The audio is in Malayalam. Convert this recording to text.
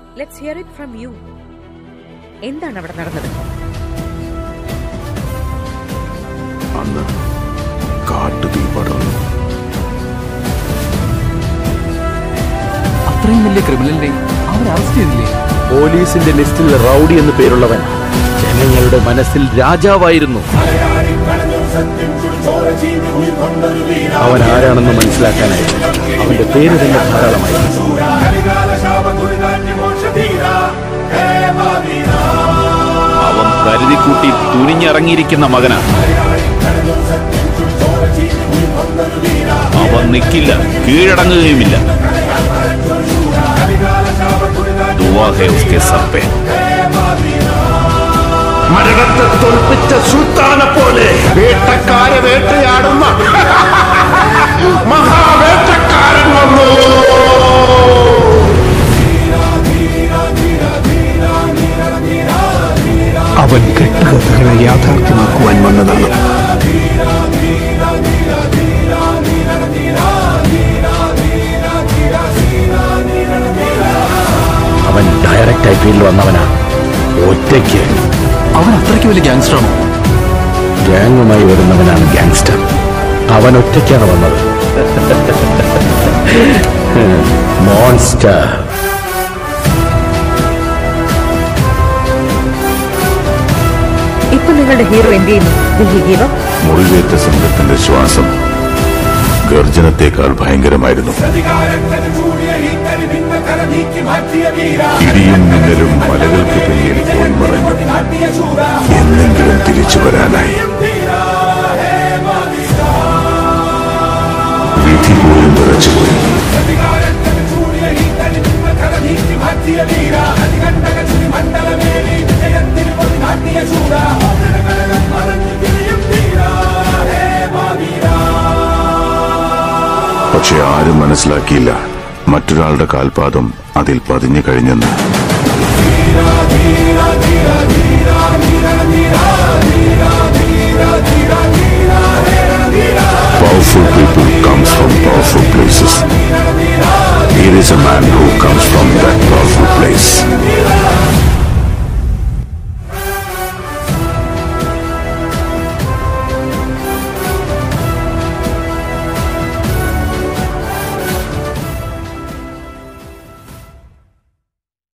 Let's hear it from you എന്താണ് അവിടെ നടന്നത് അന്ന് കാട്ടുതീ പടർന്നു അത്രയും വലിയ ക്രിമിനലിനെ അവർ അറസ്റ്റ് ചെയ്തില്ലേ പോലീസിന്റെ ലിസ്റ്റിൽ റൗഡി എന്ന് പേരുള്ളവൻ ജനങ്ങളുടെ മനസ്സിൽ രാജാവായിരുന്നു അവൻ ആരാണെന്ന് മനസ്സിലാക്കാനായി അവന്റെ പേര് തന്നെ ധാരാളമായിരുന്നു അവൻ കരുതിക്കൂട്ടി തുനിഞ്ഞിറങ്ങിയിരിക്കുന്ന മകനാണ് അവൻ നിൽക്കില്ല കീഴടങ്ങുകയുമില്ല ദുവാ ഹേ ഉസ്കെ സർ പേ മരണത്തെ തോൽപ്പിച്ച സുൽത്താനെ പോലെ വേട്ടക്കാരെ വേട്ടയാടുന്ന മഹാവേട്ടക്കാരൻ വന്നു അവൻ കെട്ടുകഥകളെ യാഥാർത്ഥ്യമാക്കുവാൻ വന്നതാണ് അവൻ ഡയറക്റ്റ് ഐ പിയിൽ വന്നവനാ ഒറ്റയ്ക്ക് അവൻ അത്രയ്ക്ക് വലിയ ഗാങ്സ്റ്ററാണോ ഗ്യാങ്ങുമായി വരുന്നവനാണ് ഗാങ്സ്റ്റർ അവൻ ഒറ്റയ്ക്കാണ് വന്നത് മോൺസ്റ്റർ ഇപ്പൊ നിങ്ങളുടെ ഹീറോ എന്ത് ചെയ്യുന്നു Will he give up? മുറിവേറ്റ സിംഹത്തിന്റെ ശ്വാസം ഗർജനത്തെക്കാൾ ഭയങ്കരമായിരുന്നു ഇടിയും മിന്നലും മലകൾക്ക് പിന്നിൽ പോയി മറഞ്ഞു എന്നെങ്കിലും തിരിച്ചു വരാനായി വിധി പോലും വിറച്ചുപോയി പക്ഷെ ആരും മനസ്സിലാക്കിയില്ല മറ്റൊരാളുടെ കാൽപാദം അതിൽ പതിഞ്ഞു കഴിഞ്ഞെന്ന് ധീര ധീര ധീര ധീര ധീര